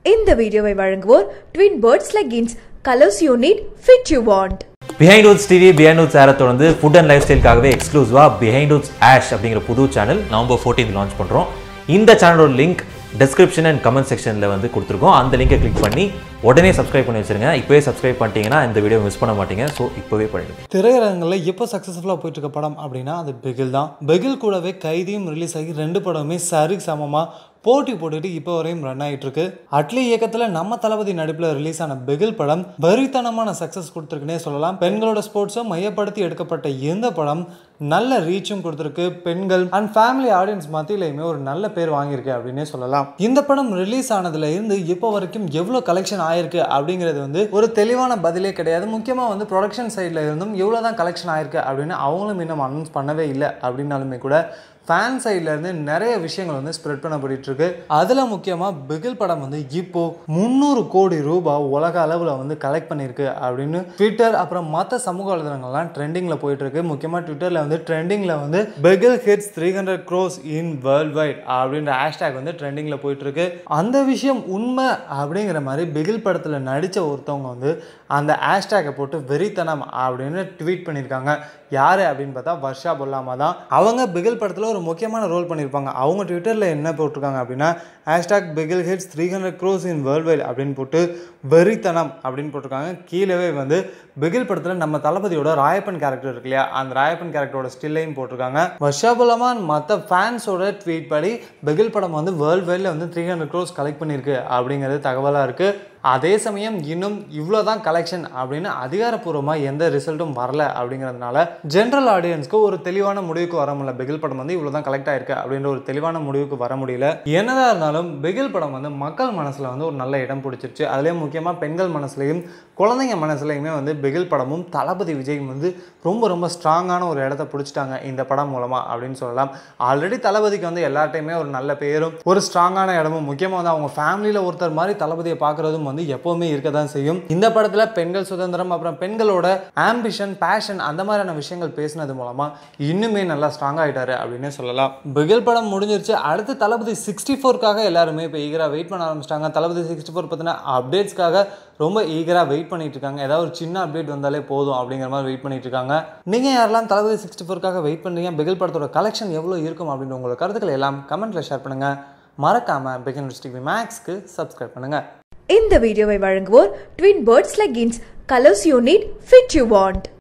இந்த வீடியோவை வழங்குவோர் Twin Birds leggings colours you need fit you want Behindwoods TV Behindwoods ஏரை தொடர்ந்து ஃபுட் அண்ட் லைஃப் ஸ்டைலுக்காகவே எக்ஸ்க்ளூசிவாக பிஹைண்ட் உட்ஸ் ஆஷ் அப்படிங்கிற புது சேனல் நவம்பர் ஃபோர்டீன் லான்ச் பண்ணுறோம் இந்த சேனலோட லிங்க் டெஸ்கிரிப்ஷன் அண்ட் கமெண்ட் செக்ஷனில் வந்து கொடுத்துருக்கோம் அந்த லிங்கை கிளிக் பண்ணி உடனே சப்ஸ்கிரைப் பண்ணி வச்சிருங்க இப்போவே சப்ஸ்கிரைப் பண்ணிட்டீங்கன்னா இந்த வீடியோ மிஸ் பண்ண மாட்டீங்க ஸோ இப்போவே பண்ணிடுங்க திரையரங்களில் எப்போ சக்ஸஸ்ஃபுல்லாக போயிட்டு இருக்க படம் அப்படின்னா அது பெகில் தான் பெகில் கூடவே கைதியும் ரிலீஸ் ஆகி ரெண்டு படமே சரி சமமாக போட்டி போட்டுட்டு இப்போ வரையும் ரன் ஆகிட்டு இருக்கு அட்லி இயக்கத்தில் நம்ம தளபதி நடிப்பில் ரிலீஸ் ஆன பெகில் படம் வெறித்தனமான சக்ஸஸ் கொடுத்துருக்குன்னே சொல்லலாம் பெண்களோட ஸ்போர்ட்ஸை மையப்படுத்தி எடுக்கப்பட்ட இந்த படம் நல்ல ரீச்சும் கொடுத்துருக்கு பெண்கள் அண்ட் ஃபேமிலி ஆடியன்ஸ் மத்தியிலையுமே ஒரு நல்ல பேர் வாங்கியிருக்கு அப்படின்னே சொல்லலாம் இந்த படம் ரிலீஸ் ஆனதுல இருந்து இப்போ வரைக்கும் எவ்வளோ கலெக்ஷன் ஆயிருக்கு அப்படிங்கிறது வந்து ஒரு தெளிவான பதிலே கிடையாது முக்கியமாக வந்து ப்ரொடக்ஷன் சைடில் இருந்தும் எவ்வளோ தான் கலெக்ஷன் ஆயிருக்கு அப்படின்னு அவங்களும் இன்னும் அனௌன்ஸ் பண்ணவே இல்லை அப்படின்னாலுமே கூட ஃபேன் சைட்லேருந்து நிறைய விஷயங்கள் வந்து ஸ்ப்ரெட் பண்ணப்பட்டு இருக்கு அதில் முக்கியமாக பிகில் படம் வந்து இப்போ முந்நூறு கோடி ரூபாய் உலக அளவில் வந்து கலெக்ட் பண்ணியிருக்கு அப்படின்னு ட்விட்டர் அப்புறம் மற்ற சமூக வலைதளங்கள்லாம் ட்ரெண்டிங்கில் போயிட்டு இருக்கு முக்கியமாக ட்விட்டரில் வந்து ட்ரெண்டிங்கில் வந்து Bigil hits three hundred crores in worldwide அப்படின்ற ஹேஷ்டேக் வந்து ட்ரெண்டிங்கில் போயிட்டு இருக்கு அந்த விஷயம் உண்மை அப்படிங்கிற மாதிரி பிகில் படத்தில் நடித்த ஒருத்தவங்க வந்து அந்த ஹேஷ்டேக்கை போட்டு வெறித்தனம் அப்படின்னு ட்வீட் பண்ணியிருக்காங்க யார் அப்படின்னு பார்த்தா வர்ஷா பொல்லாமா தான் அவங்க பிகில் படத்தில் ஒரு முக்கியமான ரோல் பண்ணியிருப்பாங்க அவங்க ட்விட்டரில் என்ன போட்டிருக்காங்க அப்படின்னா hashtag Bigil hits three hundred crores in worldwide அப்படின்னு போட்டு வெறித்தனம் அப்படின்னு போட்டிருக்காங்க கீழவே வந்து பிகில் படத்தில் நம்ம தளபதியோட ராயப்பன் கேரக்டர் இருக்கு இல்லையா அந்த ராயப்பன் கேரக்டரோட ஸ்டில்லையும் போட்டிருக்காங்க வர்ஷா பொல்லாமான் மற்ற ஃபேன்ஸோட ட்வீட் படி பிகில் படம் வந்து வேர்ல்ட் வைடில் வந்து த்ரீ ஹண்ட்ரட் க்ரோஸ் கலெக்ட் பண்ணியிருக்கு அப்படிங்கிறது தகவலாக இருக்குது அதே சமயம் இன்னும் இவ்வளோ தான் கலெக்ஷன் அப்படின்னு அதிகாரப்பூர்வமாக எந்த ரிசல்ட்டும் வரல அப்படிங்கிறதுனால ஜென்ரல் ஆடியன்ஸ்க்கு ஒரு தெளிவான முடிவுக்கு வர முடியல பிகில் படம் வந்து இவ்வளோ தான் கலெக்ட் ஆயிருக்கு அப்படின்ற ஒரு தெளிவான முடிவுக்கு வர முடியல என்னதான் இருந்தாலும் பிகில் படம் வந்து மக்கள் மனசில் வந்து ஒரு நல்ல இடம் பிடிச்சிருச்சு அதுலேயும் முக்கியமாக பெண்கள் மனசுலையும் குழந்தைங்க மனசுலையுமே வந்து பிகில் படமும் தளபதி விஜயும் வந்து ரொம்ப ரொம்ப ஸ்ட்ராங்கான ஒரு இடத்த பிடிச்சிட்டாங்க இந்த படம் மூலமாக அப்படின்னு சொல்லலாம் ஆல்ரெடி தளபதிக்கு வந்து எல்லார்ட்டையுமே ஒரு நல்ல பேரும் ஒரு ஸ்ட்ராங்கான இடமும் முக்கியமாக வந்து அவங்க ஃபேமிலியில் ஒருத்தர் மாதிரி தளபதியை பார்க்குறதும் வந்து எப்போவுமே இருக்க தான் செய்யும் இந்த படத்தில் பெண்கள் சுதந்திரம் அப்புறம் பெண்களோட ஆம்பிஷன் பேஷன் அந்த மாதிரியான விஷயங்கள் பேசினது மூலமாக இன்னுமே நல்லா ஸ்ட்ராங் ஆகிட்டாரு அப்படின்னே சொல்லலாம் பிகில் படம் முடிஞ்சிருச்சு அடுத்து தளபதி சிக்ஸ்டி ஃபோர்க்காக எல்லாருமே இப்போ ஈகராக வெயிட் பண்ண ஆரம்பிச்சிட்டாங்க தளபதி சிக்ஸ்டி ஃபோர் பற்றின அப்டேட்ஸ்க்காக ரொம்ப ஈகராக வெயிட் பண்ணிட்டு இருக்காங்க ஏதாவது ஒரு சின்ன அப்டேட் வந்தாலே போதும் அப்படிங்கிற மாதிரி வெயிட் பண்ணிட்டு இருக்காங்க நீங்கள் யாரெல்லாம் தளபதி சிக்ஸ்டி ஃபோர்க்காக வெயிட் பண்ணுறீங்க பிகில் படத்தோட கலெக்ஷன் எவ்வளோ இருக்கும் அப்படின்ற உங்களோட கருத்துக்களை எல்லாம் கமெண்ட்டில் ஷேர் பண்ணுங்கள் மறக்காமல் பிகின் டிவி மேக்ஸ்க்கு சப்ஸ்கிரைப் பண்ணுங்கள் இந்த வீடியோவை வழங்குவோர் Twin Birds leggings colours you need fit you want